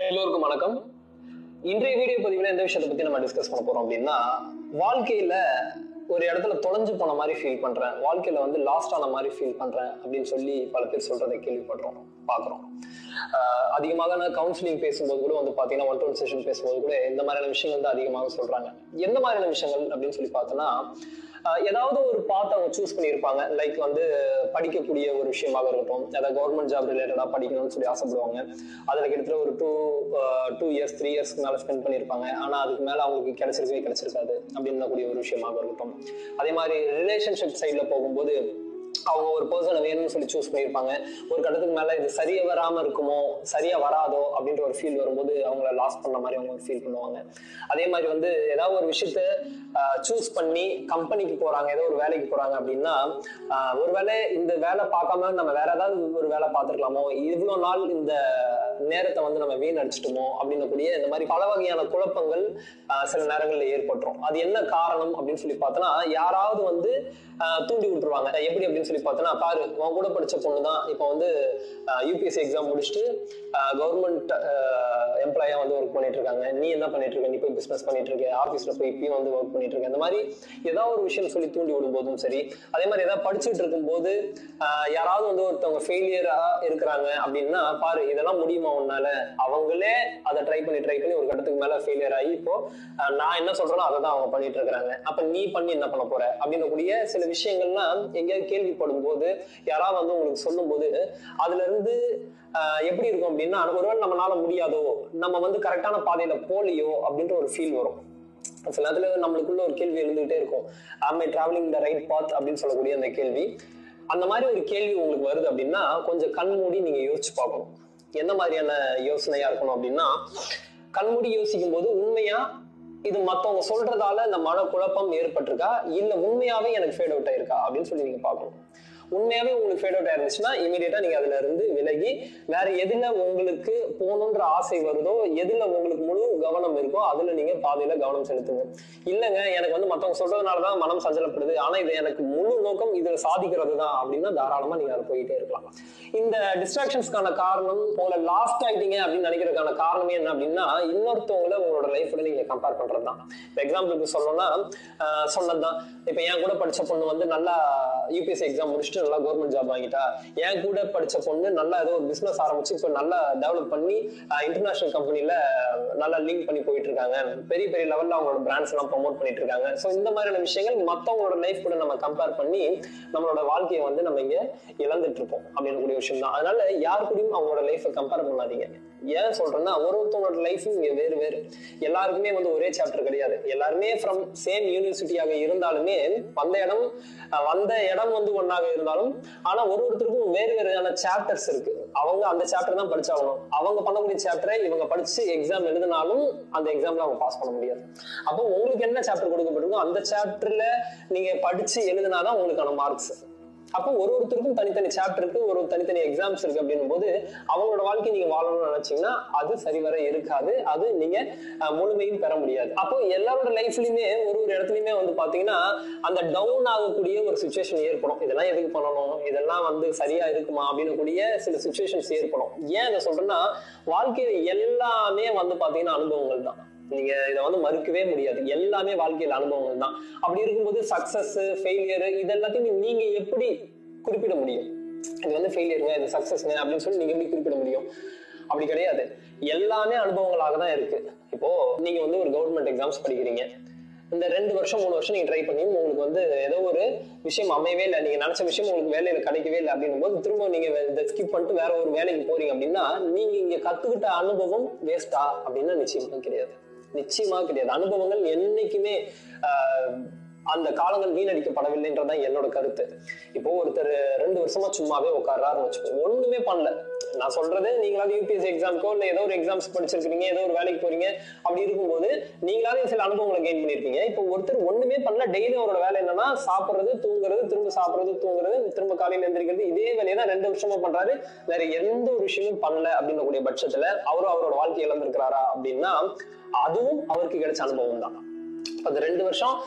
எல்லோருக்கும் வணக்கம் இன்றைய வீடியோ பதிவுல எந்த விஷயத்தை பத்தி நம்ம டிஸ்கஸ் பண்ண போறோம் அப்படின்னா வாழ்க்கையில ஒரு இடத்துல தொலைஞ்சு போன மாதிரி ஃபீல் பண்றேன் வாழ்க்கையில வந்து லாஸ்ட் ஆன மாதிரி ஃபீல் பண்றேன் அப்படின்னு சொல்லி பல பேர் சொல்றதை கேள்விப்படுறோம் பாக்குறோம் ஆஹ் அதிகமாக நான் கவுன்சிலிங் பேசும்போது கூட வந்து பாத்தீங்கன்னா ஒன் டு ஒன் செஷன் பேசும்போது கூட இந்த மாதிரியான விஷயங்கள் தான் அதிகமாக சொல்றாங்க எந்த மாதிரியான விஷயங்கள் அப்படின்னு சொல்லி பார்த்தோன்னா ஆஹ் ஏதாவது ஒரு பாத் அவங்க சூஸ் பண்ணியிருப்பாங்க லைக் வந்து படிக்கக்கூடிய ஒரு விஷயமாக இருக்கட்டும் அதாவது கவர்மெண்ட் ஜாப் ரிலேட்டடா படிக்கணும்னு சொல்லி ஆசைப்படுவாங்க அதுல கிட்டத்தட்ட ஒரு டூ டூ இயர்ஸ் த்ரீ இயர்ஸ்க்கு மேல ஸ்பெண்ட் பண்ணியிருப்பாங்க ஆனா அதுக்கு மேல அவங்களுக்கு கிடைச்சிருக்கவே கிடைச்சிருக்காது அப்படின்னு கூடிய ஒரு விஷயமாக இருக்கட்டும் அதே மாதிரி ரிலேஷன்ஷிப் சைட்ல போகும்போது அவங்க ஒரு பர்சனை வேணும்னு சொல்லி சூஸ் பண்ணியிருப்பாங்க ஒரு கட்டத்துக்கு மேல இது சரியா வராம இருக்குமோ சரியா வராதோ அப்படின்ற ஒரு ஃபீல் வரும்போது அவங்கள லாஸ் பண்ண மாதிரி அவங்க ஃபீல் பண்ணுவாங்க அதே மாதிரி வந்து ஏதாவது ஒரு விஷயத்த சூஸ் பண்ணி கம்பெனிக்கு போறாங்க ஏதோ ஒரு வேலைக்கு போறாங்க அப்படின்னா ஆஹ் ஒருவேளை இந்த வேலை பார்க்காம நம்ம வேற ஏதாவது ஒரு வேலை பார்த்துருக்கலாமோ இவ்வளவு நாள் இந்த நேரத்தை வந்து நம்ம வீணடிச்சிட்டோமோ அப்படின்னக்கூடிய இந்த மாதிரி பல வகையான குழப்பங்கள் ஆஹ் சில நேரங்களில் ஏற்பட்டுரும் அது என்ன காரணம் அப்படின்னு சொல்லி பார்த்தோன்னா யாராவது வந்து ஆஹ் தூண்டி விட்டுருவாங்க எப்படி அப்படின்னு சொல்லி பார்த்தோன்னா பாரு உன் கூட படிச்ச பொண்ணு தான் இப்போ வந்து யூபிஎஸ்சி எக்ஸாம் முடிச்சுட்டு கவர்மெண்ட் எம்ப்ளாயா வந்து ஒர்க் பண்ணிட்டு இருக்காங்க நீ என்ன பண்ணிட்டு இருக்க நீ போய் பிசினஸ் பண்ணிட்டு இருக்க ஆஃபீஸ்ல போய் இப்பயும் வந்து ஒர்க் பண்ணிட்டு இருக்க இந்த மாதிரி ஏதாவது ஒரு விஷயம் சொல்லி தூண்டி விடும் போதும் சரி அதே மாதிரி ஏதாவது படிச்சுட்டு இருக்கும்போது ஆஹ் யாராவது வந்து ஒருத்தவங்க ஃபெயிலியரா இருக்கிறாங்க அப்படின்னா பாரு இதெல்லாம் முடியுமா உன்னால அவங்களே அதை ட்ரை பண்ணி ட்ரை பண்ணி ஒரு கட்டத்துக்கு மேல ஃபெயிலியர் ஆகி இப்போ ஆஹ் நான் என்ன சொல்றேனோ அதை தான் அவங்க பண்ணிட்டு இருக்கிறாங்க அப்ப நீ பண்ணி என்ன பண்ண போற அப்படின்னக்கூடிய சில விஷயங்கள்லாம் எங்கேயாவது கேள்விப்படும் போது யாராவது வந்து உங்களுக்கு சொல்லும் போது அதுல இருந்து ஆஹ் எப்படி இருக்கும் அப்படின்னா ஒருவேளை நம்மளால முடியாதோ நம்ம வந்து கரெக்டான பாதையில போலியோ அப்படின்ற ஒரு ஃபீல் வரும் சில நேரத்துல நம்மளுக்குள்ள ஒரு கேள்வி எழுந்துகிட்டே இருக்கும் ஆமை டிராவலிங் த ரைட் பாத் அப்படின்னு சொல்லக்கூடிய அந்த கேள்வி அந்த மாதிரி ஒரு கேள்வி உங்களுக்கு வருது அப்படின்னா கொஞ்சம் கண் மூடி நீங்க யோசிச்சு பார்க்கணும் என்ன மாதிரியான யோசனையா இருக்கணும் அப்படின்னா கண்மூடி யோசிக்கும் போது உண்மையா இது மத்தவங்க சொல்றதால இந்த மன குழப்பம் ஏற்பட்டிருக்கா இல்ல உண்மையாவே எனக்கு ஃபேட் அவுட் ஆயிருக்கா அப்படின்னு சொல்லி நீங்க பார்க்கணும் உண்மையாவே உங்களுக்கு ஃபேட் அவுட் ஆயிருந்துச்சுன்னா இமீடியட்டா நீங்க அதுல இருந்து விலகி வேற எதுல உங்களுக்கு போகணுன்ற ஆசை வருதோ எதுல உங்களுக்கு முழு கவனம் இருக்கோ அதுல நீங்க பாதையில கவனம் செலுத்துங்க இல்லைங்க எனக்கு வந்து மத்தவங்க சொல்றதுனாலதான் மனம் சஞ்சலப்படுது ஆனா இது எனக்கு முழு நோக்கம் இதுல சாதிக்கிறது தான் அப்படின்னா தாராளமா நீங்க அதை போயிட்டே இருக்கலாம் இந்த டிஸ்ட்ராக்ஷன்ஸ்க்கான காரணம் உங்களை லாஸ்ட் ஆயிட்டீங்க அப்படின்னு நினைக்கிறதுக்கான காரணமே என்ன அப்படின்னா இன்னொருத்தவங்கள உங்களோட லைஃப்ல நீங்க கம்பேர் பண்றது தான் இப்போ எக்ஸாம்பிளுக்கு சொல்லணும்னா ஆஹ் சொன்னதுதான் இப்போ என் கூட படிச்ச பொண்ணு வந்து நல்லா யூபிஎஸ்சி எக்ஸாம் முடிச்சுட்டு நல்லா கவர்மெண்ட் ஜாப் வாங்கிட்டா என் கூட படிச்ச பொண்ணு நல்லா ஏதோ ஒரு பிசினஸ் ஆரம்பிச்சு இப்போ நல்லா டெவலப் பண்ணி இன்டர்நேஷனல் கம்பெனில நல்லா லிங்க் பண்ணி போயிட்டு இருக்காங்க பெரிய பெரிய லெவல்ல அவங்களோட பிராண்ட்ஸ் எல்லாம் ப்ரொமோட் பண்ணிட்டு இருக்காங்க ஸோ இந்த மாதிரியான விஷயங்கள் மற்றவங்களோட லைஃப் கூட நம்ம கம்பேர் பண்ணி நம்மளோட வாழ்க்கையை வந்து நம்ம இங்க இழந்துட்டு இருப்போம் அப்படின்னு கூடிய விஷயம் தான் அதனால யார் கூடயும் அவங்களோட லைஃப்பை கம்பேர் பண்ணாதீங்க ஏன் சொல்றேன்னா ஒரு ஒருத்தவங்களோட லைஃபும் இங்க வேறு வேறு எல்லாருக்குமே வந்து ஒரே சாப்டர் கிடையாது எல்லாருமே ஃப்ரம் சேம் யூனிவர்சிட்டியாக இருந்தாலுமே வந்த இடம் அஹ் வந்த இடம் வந்து ஒன்னாக இருந்தாலும் ஆனா ஒரு ஒருத்தருக்கும் வேறு வேறான சாப்டர்ஸ் இருக்கு அவங்க அந்த சாப்டர் தான் படிச்சாகணும் அவங்க பண்ணக்கூடிய சாப்டரை இவங்க படிச்சு எக்ஸாம் எழுதினாலும் அந்த எக்ஸாம்ல அவங்க பாஸ் பண்ண முடியாது அப்போ உங்களுக்கு என்ன சாப்டர் கொடுக்கப்பட்டிருக்கோ அந்த சாப்டர்ல நீங்க படிச்சு எழுதினாதான் உங்களுக்கான மார்க்ஸ் அப்போ ஒரு ஒருத்தருக்கும் தனித்தனி சாப்டர் இருக்கு ஒரு தனித்தனி எக்ஸாம்ஸ் இருக்கு அப்படின்னும் போது அவங்களோட வாழ்க்கை நீங்க வாழணும்னு நினைச்சீங்கன்னா அது சரிவர இருக்காது அது நீங்க அஹ், முழுமையும் பெற முடியாது அப்போ எல்லாரோட லைஃப்லயுமே ஒரு ஒரு இடத்துலயுமே வந்து பாத்தீங்கன்னா அந்த டவுன் ஆகக்கூடிய ஒரு சுச்சுவேஷன் ஏற்படும் இதெல்லாம் எதுக்கு பண்ணணும் இதெல்லாம் வந்து சரியா இருக்குமா அப்படின்னு கூடிய சில சுச்சுவேஷன்ஸ் ஏற்படும் ஏன் இதை சொல்றேன்னா வாழ்க்கையில எல்லாமே வந்து பாத்தீங்கன்னா அனுபவங்கள் தான் நீங்க இதை வந்து மறுக்கவே முடியாது எல்லாமே வாழ்க்கையில அனுபவங்கள் தான் அப்படி இருக்கும்போது சக்சஸ் ஃபெயிலியர் இது எல்லாத்தையுமே நீங்க எப்படி குறிப்பிட முடியும் இது வந்து ஃபெயிலியருங்க இது சக்சஸ்ங்க அப்படின்னு சொல்லி நீங்க எப்படி குறிப்பிட முடியும் அப்படி கிடையாது எல்லாமே அனுபவங்களாக தான் இருக்கு இப்போ நீங்க வந்து ஒரு கவர்மெண்ட் எக்ஸாம்ஸ் படிக்கிறீங்க இந்த ரெண்டு வருஷம் மூணு வருஷம் நீங்க ட்ரை பண்ணி உங்களுக்கு வந்து ஏதோ ஒரு விஷயம் அமையவே இல்லை நீங்க நினைச்ச விஷயம் உங்களுக்கு வேலையில கிடைக்கவே இல்லை அப்படின்னும் போது திரும்ப நீங்க இதை ஸ்கிப் பண்ணிட்டு வேற ஒரு வேலைக்கு போறீங்க அப்படின்னா நீங்க இங்க கத்துக்கிட்ட அனுபவம் வேஸ்டா அப்படின்னா நிச்சயமா கிடையாது நிச்சயமா கிடையாது அனுபவங்கள் என்னைக்குமே ஆஹ், அந்த காலங்கள் வீணடிக்கப்படவில்லைன்றதான் என்னோட கருத்து இப்போ ஒருத்தர் ரெண்டு வருஷமா சும்மாவே உட்கார்றாருன்னு வச்சுக்கோ ஒண்ணுமே பண்ணல நான் சொல்றது நீங்களாவது யூபிஎஸ்சி எக்ஸாம்க்கோ இல்ல ஏதோ ஒரு எக்ஸாம்ஸ் படிச்சிருக்கீங்க ஏதோ ஒரு வேலைக்கு போறீங்க அப்படி இருக்கும்போது நீங்களாவது சில அனுபவங்களை கெயின் பண்ணிருப்பீங்க இப்போ ஒருத்தர் ஒண்ணுமே பண்ணல டெய்லி அவரோட வேலை என்னன்னா சாப்பிடுறது தூங்குறது திரும்ப சாப்பிடுறது தூங்குறது திரும்ப காலையில எந்திரிக்கிறது இதே வேலையை தான் ரெண்டு வருஷமா பண்றாரு வேற எந்த ஒரு விஷயமும் பண்ணல அப்படின்னு கூடிய பட்சத்துல அவரும் அவரோட வாழ்க்கை இழந்திருக்கிறாரா அப்படின்னா அதுவும் அவருக்கு கிடைச்ச அனுபவம் தான் அந்த ரெண்டு வருஷம்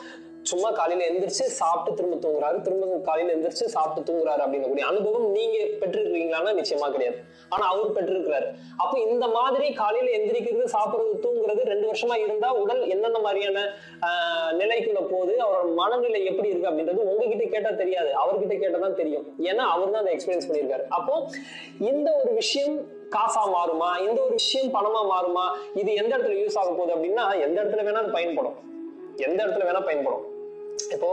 சும்மா காலையில எந்திரிச்சு சாப்பிட்டு திரும்ப தூங்குறாரு திரும்ப காலையில எந்திரிச்சு சாப்பிட்டு தூங்குறாரு அப்படிங்கக்கூடிய அனுபவம் நீங்க பெற்றிருக்கீங்களான்னா நிச்சயமா கிடையாது ஆனா அவர் பெற்றிருக்கிறாரு அப்போ இந்த மாதிரி காலையில எந்திரிக்கிறது சாப்பிடுறது தூங்குறது ரெண்டு வருஷமா இருந்தா உடல் என்னென்ன மாதிரியான ஆஹ், நிலைக்குள்ள போகுது அவரோட மனநிலை எப்படி இருக்கு அப்படின்றது உங்ககிட்ட கேட்டா தெரியாது அவர்கிட்ட கேட்டா தான் தெரியும் ஏன்னா அவர் தான் அதை எக்ஸ்பீரியன்ஸ் பண்ணியிருக்காரு அப்போ இந்த ஒரு விஷயம் காசா மாறுமா இந்த ஒரு விஷயம் பணமா மாறுமா இது எந்த இடத்துல யூஸ் ஆக போகுது அப்படின்னா எந்த இடத்துல வேணா அது பயன்படும் எந்த இடத்துல வேணா பயன்படும் இப்போ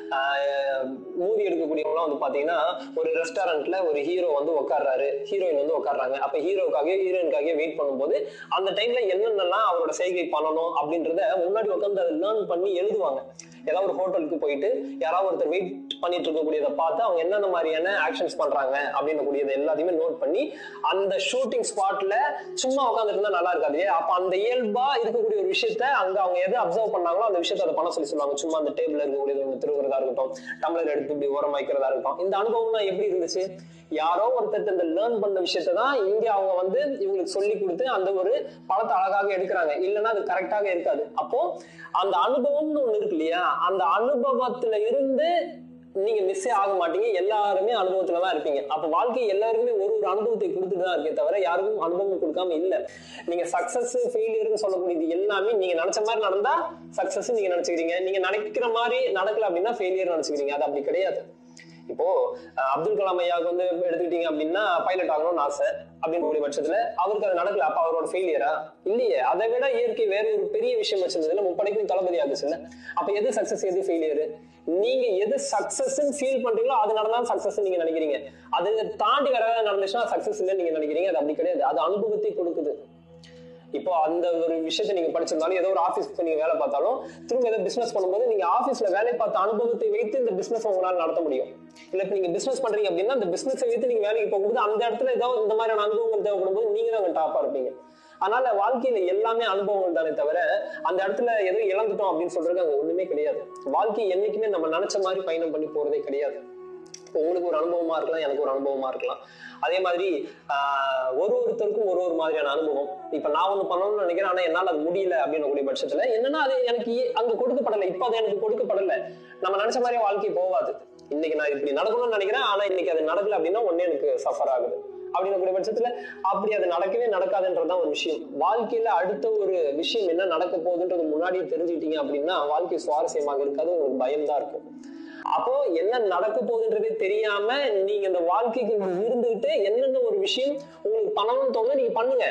மூவி எடுக்கக்கூடியவங்களாம் வந்து பாத்தீங்கன்னா ஒரு ரெஸ்டாரண்ட்ல ஒரு ஹீரோ வந்து உட்கார்றாரு ஹீரோயின் வந்து உட்கார்றாங்க அப்ப ஹீரோக்காக ஹீரோயினுக்காக வெயிட் பண்ணும்போது அந்த டைம்ல என்னென்னலாம் அவரோட செய்கை பண்ணணும் அப்படின்றத முன்னாடி உட்காந்து அதை லேர்ன் பண்ணி எழுதுவாங்க ஏதாவது ஒரு ஹோட்டலுக்கு போயிட்டு யாராவது ஒருத்தர் வெயிட் பண்ணிட்டு இருக்கக்கூடியதை பார்த்து அவங்க என்னென்ன மாதிரியான ஆக்ஷன்ஸ் பண்றாங்க அப்படின்னு கூடியது எல்லாத்தையுமே நோட் பண்ணி அந்த ஷூட்டிங் ஸ்பாட்ல சும்மா உட்காந்துட்டு இருந்தா நல்லா இருக்காது இல்லையா? அப்ப அந்த இயல்பா இருக்கக்கூடிய ஒரு விஷயத்த அங்க அவங்க எதை அப்சர்வ் பண்ணாங்களோ அந்த விஷயத்த அதை பண்ண சொல்லி சொல்லுவாங்க சும்மா அந்த டேபிள்ல இருக்கக்கூடியது ஒன்று திருவுறதா இருக்கட்டும் டம்ளர் எடுத்து இப்படி ஓரம் வைக்கிறதா இருக்கட்டும் இந்த அனுபவம்லாம் எப்படி இருந்துச்சு யாரோ ஒருத்தர் இந்த லேர்ன் பண்ண விஷயத்த தான் இங்க அவங்க வந்து இவங்களுக்கு சொல்லி கொடுத்து அந்த ஒரு படத்தை அழகாக எடுக்கிறாங்க இல்லைன்னா அது கரெக்டாக இருக்காது அப்போ அந்த அனுபவம்னு ஒண்ணு இருக்கு இல்லையா அந்த அனுபவத்துல இருந்து நீங்க மிஸ்ஸே ஆக மாட்டீங்க எல்லாருமே அனுபவத்துல தான் இருப்பீங்க அப்ப வாழ்க்கை எல்லாருக்குமே ஒரு ஒரு அனுபவத்தை கொடுத்துட்டு தான் இருக்கே தவிர யாருக்கும் அனுபவம் கொடுக்காம இல்ல நீங்க சக்சஸ் ஃபெயிலியர்னு சொல்லக்கூடியது எல்லாமே நீங்க நினைச்ச மாதிரி நடந்தா சக்சஸ் நீங்க நினைச்சுக்கிறீங்க நீங்க நினைக்கிற மாதிரி நடக்கல அப்படின்னா ஃபெயிலியர் நினைச்சுக்கிறீங்க அது அப்படி கிடையாது இப்போ அஹ், அப்துல் கலாம் ஐயாவுக்கு வந்து எடுத்துக்கிட்டீங்க அப்படின்னா பைலட் ஆகணும்னு ஆசை அப்படின்னு கூடிய பட்சத்துல அவருக்கு அது நடக்கல அப்ப அவரோட ஃபெயிலியரா இல்லையே அதை விட இயற்கை வேற ஒரு பெரிய விஷயம் வச்சிருந்ததுல முப்படைக்கும் தளபதி ஆகுச்சுல்ல அப்ப எது சக்சஸ் எது ஃபெயிலியர் நீங்க எது சக்சஸ் ஃபீல் பண்றீங்களோ அது நடந்தாலும் சக்சஸ் நீங்க நினைக்கிறீங்க அது தாண்டி வேற ஏதாவது நடந்துச்சுன்னா சக்சஸ் இல்லைன்னு நீங்க நினைக்கிறீங்க அது அப்படி கிடையாது அது அனுபவத்தை கொடுக்குது இப்போ அந்த ஒரு விஷயத்தை நீங்க படிச்சிருந்தாலும் ஏதோ ஒரு ஆபீஸ்க்கு நீங்க வேலை பார்த்தாலும் திரும்ப ஏதோ பிசினஸ் பண்ணும்போது நீங்க ஆபீஸ்ல வேலை பார்த்த அனுபவத்தை வைத்து இந்த பிசினஸ் உங்களால நடத்த முடியும் இல்ல இப்ப நீங்க பிசினஸ் பண்றீங்க அப்படின்னா அந்த பிசினஸ் வைத்து நீங்க வேலைக்கு போகும்போது அந்த இடத்துல ஏதோ இந்த மாதிரியான அனுபவங்கள் தேவைப்படும் போது நீங்க தான் டாப்பா இருப்பீங்க அதனால வாழ்க்கையில எல்லாமே அனுபவங்கள் தானே தவிர அந்த இடத்துல ஏதோ இழந்துட்டோம் அப்படின்னு சொல்றது அங்க ஒண்ணுமே கிடையாது வாழ்க்கை என்னைக்குமே நம்ம நினைச்ச மாதிரி பயணம் பண்ணி போறதே கிடையாது இப்போ உங்களுக்கு ஒரு அனுபவமா இருக்கலாம் எனக்கு ஒரு அனுபவமா இருக்கலாம் அதே மாதிரி ஆஹ், ஒரு ஒருத்தருக்கும் ஒரு ஒரு மாதிரியான அனுபவம் இப்ப நான் ஒண்ணு பண்ணணும்னு நினைக்கிறேன் ஆனா என்னால அது முடியல அப்படின்னு கூடிய பட்சத்துல என்னன்னா அது எனக்கு ஏ- அங்க கொடுக்கப்படலை இப்ப அது எனக்கு கொடுக்கப்படல நம்ம நினைச்ச மாதிரி வாழ்க்கை போகாது இன்னைக்கு நான் இப்படி நடக்கணும்னு நினைக்கிறேன் ஆனா இன்னைக்கு அது நடக்கல அப்படின்னா ஒண்ணே எனக்கு சஃபர் ஆகுது அப்படின்னு கூடிய பட்சத்துல அப்படி அது நடக்கவே நடக்காதுன்றதுதான் ஒரு விஷயம் வாழ்க்கையில அடுத்த ஒரு விஷயம் என்ன நடக்க போகுதுன்றது முன்னாடியே தெரிஞ்சுக்கிட்டீங்க அப்படின்னா வாழ்க்கை சுவாரஸ்யமாக இருக்காது உங்களுக்கு பயம்தான் இருக்கும் அப்போ என்ன நடக்க போகுதுன்றதே தெரியாம நீங்க இந்த வாழ்க்கைக்கு இருந்துகிட்டு என்னென்ன ஒரு விஷயம் உங்களுக்கு பண்ணணும்னு தோணுது நீங்க பண்ணுங்க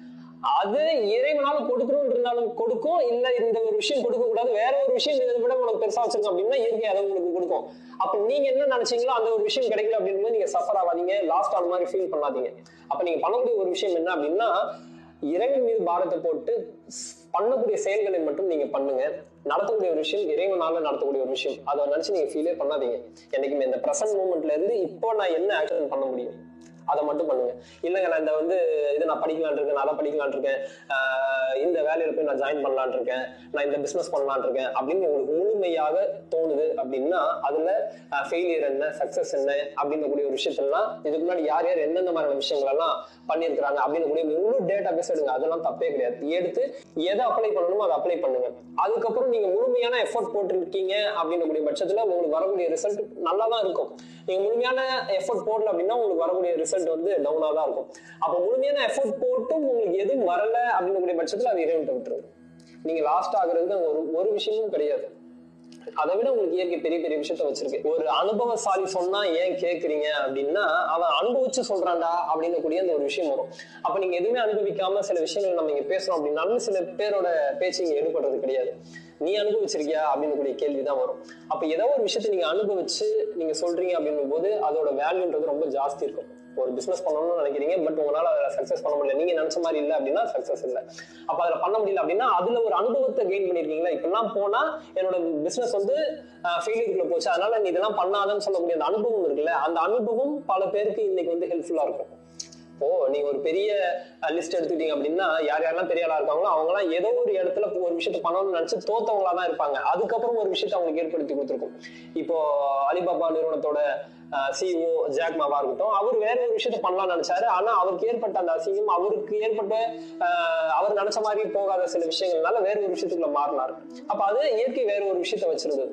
அது இறைவனால கொடுக்கணும் இருந்தாலும் கொடுக்கும் இல்ல இந்த ஒரு விஷயம் கொடுக்க கூடாது வேற ஒரு விஷயம் இதை விட உனக்கு பெருசா வச்சிருக்கோம் அப்படின்னா இயற்கை அதை உங்களுக்கு கொடுக்கும் அப்ப நீங்க என்ன நினைச்சீங்களோ அந்த ஒரு விஷயம் கிடைக்கல அப்படின்னு நீங்க சஃபர் ஆகாதீங்க லாஸ்ட் ஆன மாதிரி ஃபீல் பண்ணாதீங்க அப்ப நீங்க பண்ணக்கூடிய ஒரு விஷயம் என்ன அப்படின்னா இறைவன் மீது பாரத்தை போட்டு ஸ்- பண்ணக்கூடிய செயல்களை மட்டும் நீங்க பண்ணுங்க நடத்தக்கூடிய ஒரு விஷயம் இறைவனால நடத்தக்கூடிய ஒரு விஷயம் அதை நினைச்சு நீங்க ஃபீலே பண்ணாதீங்க என்னைக்குமே இந்த பிரசன்ட் மூமெண்ட்ல இருந்து இப்போ நான் என்ன ஆக்ஷன் பண்ண முடியும் அதை மட்டும் பண்ணுங்க இல்லைங்க நான் இந்த வந்து இது நான் படிக்கலாம்னு இருக்கேன் நான் அதை படிக்கலாம்னு இருக்கேன் ஆஹ் இந்த வேலையில போய் நான் ஜாயின் பண்ணலாம்னு இருக்கேன் நான் இந்த பிசினஸ் பண்ணலாம்னு இருக்கேன் அப்படின்னு உங்களுக்கு முழுமையாக தோணுது அப்படின்னா அதுல ஃபெயிலியர் என்ன சக்சஸ் என்ன அப்படின்னு கூடிய ஒரு விஷயத்தெல்லாம் இதுக்கு முன்னாடி யார் யார் எந்தெந்த மாதிரியான விஷயங்கள் எல்லாம் பண்ணியிருக்கிறாங்க அப்படின்னு கூடிய முழு டேட்டா பேஸ் எடுங்க அதெல்லாம் தப்பே கிடையாது எடுத்து எதை அப்ளை பண்ணணுமோ அதை அப்ளை பண்ணுங்க அதுக்கப்புறம் நீங்க முழுமையான எஃபோர்ட் போட்டிருக்கீங்க அப்படின்னு கூடிய பட்சத்துல உங்களுக்கு வரக்கூடிய ரிசல்ட் நல்லா தான் இருக்கும் நீங்க முழுமையான எஃபோர்ட் போடல அப்படின்னா உங்களுக்கு வரக்கூடிய ரிசல்ட் வந்து டவுனா தான் இருக்கும் அப்போ முழுமையான எஃபோர்ட் போட்டும் உங்களுக்கு எதுவும் வரல அப்படின்னு கூடிய பட்சத்துல அது இறைவன்ட்ட விட்டுருங்க நீங்க லாஸ்ட் ஆகுறதுக்கு அங்க ஒரு ஒரு விஷயமும் கிடையாது அதை விட உங்களுக்கு இயற்கை பெரிய பெரிய விஷயத்த வச்சிருக்கு ஒரு அனுபவசாலி சொன்னா ஏன் கேக்குறீங்க அப்படின்னா அவன் அனுபவிச்சு சொல்றான்டா அப்படின்னு கூடிய அந்த ஒரு விஷயம் வரும் அப்ப நீங்க எதுவுமே அனுபவிக்காம சில விஷயங்கள் நம்ம இங்க பேசுறோம் அப்படின்னாலும் சில பேரோட பேச்சு இங்க எடுபடுறது கிடையாது நீ அனுபவிச்சிருக்கியா அப்படின்னு கூடிய கேள்விதான் வரும் அப்ப ஏதோ ஒரு விஷயத்தை நீங்க அனுபவிச்சு நீங்க சொல்றீங்க அப்படின்னும் போது அதோட வேல்யூன்றது ரொம்ப ஜாஸ்தி இருக்கும் ஒரு பிசினஸ் பண்ணணும்னு நினைக்கிறீங்க பட் உங்களால அதுல சக்சஸ் பண்ண முடியல நீங்க நினைச்ச மாதிரி இல்ல அப்படின்னா சக்சஸ் இல்ல அப்ப அதுல பண்ண முடியல அப்படின்னா அதுல ஒரு அனுபவத்தை கெயின் பண்ணிருக்கீங்களா இப்பெல்லாம் போனா என்னோட பிசினஸ் வந்து ஃபெயிலியருக்குள்ள போச்சு அதனால நீ இதெல்லாம் பண்ணாதன்னு சொல்லக்கூடிய அந்த அனுபவம் இருக்குல்ல அந்த அனுபவம் பல பேருக்கு இன்னைக்கு வந்து ஹெல்ப்ஃபுல்லா இருக்கும் இப்போ நீங்க ஒரு பெரிய லிஸ்ட் எடுத்துக்கிட்டீங்க அப்படின்னா யார் யாரெல்லாம் பெரிய ஆளா இருக்காங்களோ அவங்க எல்லாம் ஏதோ ஒரு இடத்துல ஒரு விஷயத்த பண்ணணும்னு நினைச்சு தோத்தவங்களா தான் இருப்பாங்க அதுக்கப்புறம் ஒரு விஷயத்த அவங்களுக்கு ஏற்படுத்தி கொடுத்துருக்கும் இப்போ அலிபாபா நிறுவனத்தோட சிஇஓ ஜாக் மாவா இருக்கட்டும் அவர் வேற ஒரு விஷயத்த பண்ணலாம்னு நினைச்சாரு ஆனா அவருக்கு ஏற்பட்ட அந்த அசிங்கம் அவருக்கு ஏற்பட்ட ஆஹ், அவர் நினைச்ச மாதிரி போகாத சில விஷயங்கள்னால வேற ஒரு விஷயத்துக்குள்ள மாறினார் அப்ப அது இயற்கை வேற ஒரு விஷயத்த வச்சிருந்தது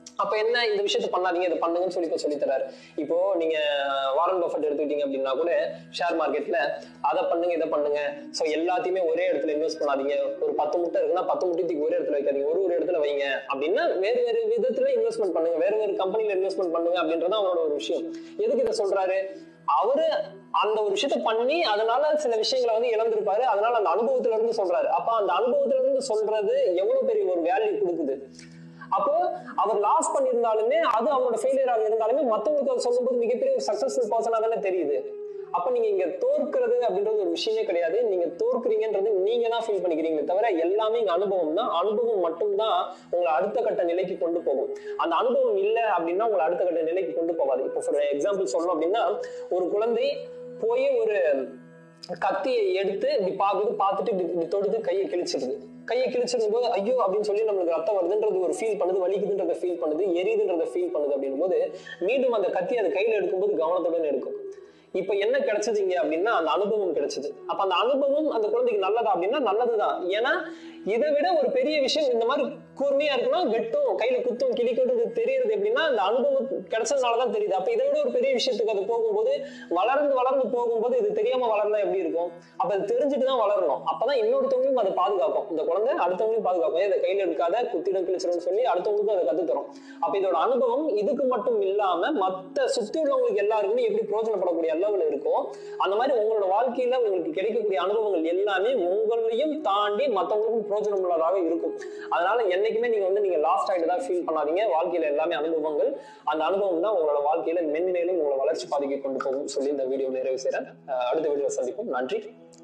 அப்ப என்ன இந்த விஷயத்த பண்ணாதீங்க இதை பண்ணுங்கன்னு சொல்லி இப்ப சொல்லி தராரு இப்போ நீங்க வாரன் பஃபட் எடுத்துக்கிட்டீங்க அப்படின்னா கூட ஷேர் மார்க்கெட்ல அதை பண்ணுங்க இதை பண்ணுங்க சோ எல்லாத்தையுமே ஒரே இடத்துல இன்வெஸ்ட் பண்ணாதீங்க ஒரு பத்து முட்டை இருக்குன்னா பத்து முட்டைக்கு ஒரே இடத்துல வைக்காதீங்க ஒரு ஒரு இடத்துல வைங்க அப்படின்னா வேறு வேறு விதத்துல இன்வெஸ்ட்மெண்ட் பண்ணுங்க வேறு வேறு கம்பெனில இன்வெஸ்ட்மெண்ட் பண்ணுங்க அப்படின்றது அவரோட ஒரு விஷயம் எதுக்கு இதை சொல்றாரு அவரு அந்த ஒரு விஷயத்த பண்ணி அதனால சில விஷயங்களை வந்து இழந்திருப்பாரு அதனால அந்த அனுபவத்துல இருந்து சொல்றாரு அப்ப அந்த அனுபவத்துல இருந்து சொல்றது எவ்வளவு பெரிய ஒரு வேல்யூ கொடுக்குது அப்போ அவர் லாஸ் பண்ணியிருந்தாலுமே அது அவரோட ஃபெயிலியராக இருந்தாலுமே மத்தவங்களுக்கு அவர் சொல்லும்போது மிகப்பெரிய ஒரு சக்சஸ்ஃபுல் பர்சனா தானே தெரியுது அப்ப நீங்க இங்க தோற்கிறது அப்படின்றது ஒரு விஷயமே கிடையாது நீங்க தோற்கிறீங்கன்றது நீங்க தான் ஃபீல் பண்ணிக்கிறீங்களே தவிர எல்லாமே இங்க அனுபவம் தான் அனுபவம் மட்டும்தான் உங்களை அடுத்த கட்ட நிலைக்கு கொண்டு போகும் அந்த அனுபவம் இல்லை அப்படின்னா உங்களை அடுத்த கட்ட நிலைக்கு கொண்டு போகாது இப்போ ஃபார் எக்ஸாம்பிள் சொல்லணும் அப்படின்னா ஒரு குழந்தை போய் ஒரு கத்தியை எடுத்து இப்படி பாக்குது பார்த்துட்டு இப்படி இப்படி தொடுத்து கையை கிழிச்சிருது கையை கிழிச்சிருக்கும் போது ஐயோ அப்படின்னு சொல்லி நம்மளுக்கு ரத்தம் வருதுன்றது ஒரு ஃபீல் பண்ணுது வலிக்குதுன்றத ஃபீல் பண்ணுது எரியுதுன்றத ஃபீல் பண்ணுது அப்படின்னும் போது மீண்டும் அந்த கத்தி அதை கையில எடுக்கும்போது கவனத்துடன் எடுக்கும் இப்ப என்ன கிடைச்சது இங்க அப்படின்னா அந்த அனுபவம் கிடைச்சது அப்ப அந்த அனுபவம் அந்த குழந்தைக்கு நல்லதா அப்படின்னா நல்லதுதான் ஏன்னா இதை விட ஒரு பெரிய விஷயம் இந்த மாதிரி கூர்மையா இருக்குன்னா வெட்டும் கையில குத்தும் கிளிக்கிறது தெரியறது எப்படின்னா அந்த அனுபவம் கிடைச்சதுனாலதான் தெரியுது அப்ப இதை விட ஒரு பெரிய விஷயத்துக்கு அது போகும்போது வளர்ந்து வளர்ந்து போகும்போது இது தெரியாம வளர்ந்தா எப்படி இருக்கும் அப்ப அது தெரிஞ்சுட்டு தான் வளரணும் அப்பதான் இன்னொருத்தவங்களும் அதை பாதுகாக்கும் இந்த குழந்தை அடுத்தவங்களையும் பாதுகாக்கும் இதை கையில எடுக்காத குத்திடம் கிழிச்சிடும் சொல்லி அடுத்தவங்களுக்கும் அதை கத்து தரும் அப்ப இதோட அனுபவம் இதுக்கு மட்டும் இல்லாம மத்த சுத்தி உள்ளவங்களுக்கு எல்லாருக்குமே எப்படி பிரயோஜனப்படக்கூடிய அளவுல இருக்கும் அந்த மாதிரி உங்களோட வாழ்க்கையில உங்களுக்கு கிடைக்கக்கூடிய அனுபவங்கள் எல்லாமே உங்களையும் தாண்டி மத்தவங்களுக்கும் பிரயோஜனம் உள்ளதாக இருக்கும் அதனால என்னைக்குமே நீங்க வந்து நீங்க லாஸ்ட் ஆயிட்டு தான் ஃபீல் பண்ணாதீங்க வாழ்க்கையில எல்லாமே அனுபவங்கள் அந்த அனுபவம் தான் உங்களோட வாழ்க்கையில மென்மேலும் உங்களை வளர்ச்சி பாதைக்கு கொண்டு போகும் சொல்லி இந்த வீடியோ நிறைவு செய்யறேன் அஹ் அடுத்த வீடியோ சந்திப்போம் நன்றி